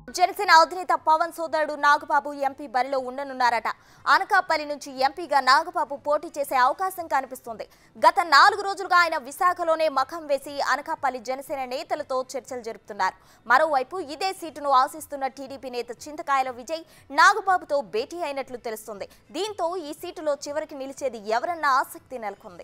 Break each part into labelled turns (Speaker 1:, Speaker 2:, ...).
Speaker 1: జనసేన అధినేత పవన్ సోదరుడు నాగబాబు ఎంపీ బరిలో ఉండనున్నారట అనకాపల్లి నుంచి ఎంపీగా నాగబాబు పోటీ చేసే అవకాశం కనిపిస్తుంది గత నాలుగు రోజులుగా ఆయన విశాఖలోనే మఖం వేసి అనకాపల్లి జనసేన నేతలతో చర్చలు జరుపుతున్నారు మరోవైపు ఇదే సీటును ఆశిస్తున్న టీడీపీ నేత చింతకాయల విజయ్ నాగబాబుతో భేటీ అయినట్లు తెలుస్తుంది దీంతో ఈ సీటులో చివరికి నిలిచేది ఎవరన్న ఆసక్తి నెలకొంది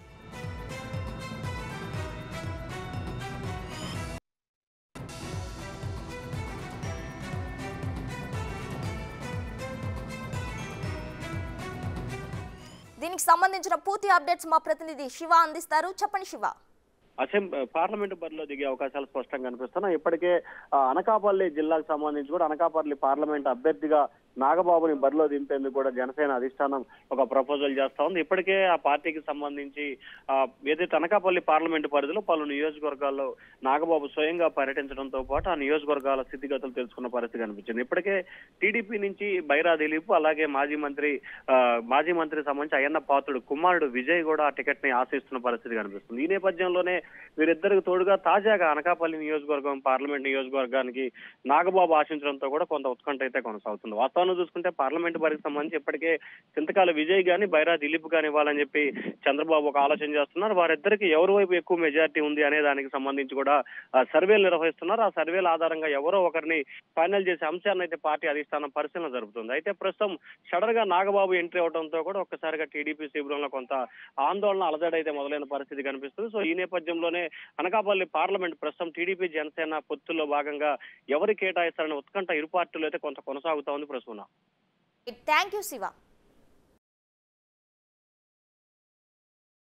Speaker 1: దీనికి సంబంధించిన పూర్తి అప్డేట్స్ మా ప్రతినిధి శివ అందిస్తారు చెప్పండి శివ
Speaker 2: అసెం పార్లమెంటు బరిలో దిగే అవకాశాలు స్పష్టంగా కనిపిస్తున్నాయి ఇప్పటికే ఆ, అనకాపల్లి జిల్లాకు సంబంధించి కూడా అనకాపల్లి పార్లమెంట్ అభ్యర్థిగా నాగబాబుని బరిలో దింపేందుకు కూడా జనసేన అధిష్టానం ఒక ప్రపోజల్ చేస్తా ఉంది ఇప్పటికే ఆ పార్టీకి సంబంధించి ఆ, ఏదైతే అనకాపల్లి పార్లమెంటు పరిధిలో పలు నియోజకవర్గాల్లో నాగబాబు స్వయంగా పర్యటించడంతో పాటు ఆ నియోజకవర్గాల స్థితిగతులు తెలుసుకున్న పరిస్థితి కనిపించింది ఇప్పటికే టీడీపీ నుంచి బైరా దిలీప్ అలాగే మాజీ మంత్రి ఆ, మాజీ మంత్రి సంబంధించి అయ్యన్న పాత్రుడు కుమారుడు విజయ్ కూడా ఆ టికెట్ ని ఆశిస్తున్న పరిస్థితి కనిపిస్తుంది ఈ నేపథ్యంలోనే వీరిద్దరికి తోడుగా తాజాగా అనకాపల్లి నియోజకవర్గం పార్లమెంట్ నియోజకవర్గానికి నాగబాబు ఆశించడంతో కూడా కొంత ఉత్కంఠ అయితే కొనసాగుతుంది వాస్తవాన్ని చూసుకుంటే పార్లమెంట్ బరికి సంబంధించి ఇప్పటికే చింతకాల విజయ్ గాని బైరా దిలీప్ గాని ఇవ్వాలని చెప్పి చంద్రబాబు ఒక ఆలోచన చేస్తున్నారు వారిద్దరికి ఎవరి వైపు ఎక్కువ మెజారిటీ ఉంది అనే దానికి సంబంధించి కూడా ఆ, సర్వేలు నిర్వహిస్తున్నారు ఆ సర్వేల ఆధారంగా ఎవరో ఒకరిని ఫైనల్ చేసే అంశాన్ని అయితే పార్టీ అధిష్టానం పరిశీలన జరుపుతుంది అయితే ప్రస్తుతం సడన్ గా నాగబాబు ఎంట్రీ అవడంతో కూడా ఒక్కసారిగా టీడీపీ శిబిరంలో కొంత ఆందోళన అలజడైతే మొదలైన పరిస్థితి కనిపిస్తుంది సో ఈ నేపథ్యంలోనే అనకాపల్లి పార్లమెంట్ ప్రస్తుతం టీడీపీ జనసేన పొత్తుల్లో భాగంగా ఎవరు కేటాయిస్తారనే ఉత్కంఠ ఇరు పార్టీలు అయితే కొంత కొనసాగుతా ఉంది ప్రస్తుతం
Speaker 1: థ్యాంక్ యూ శివ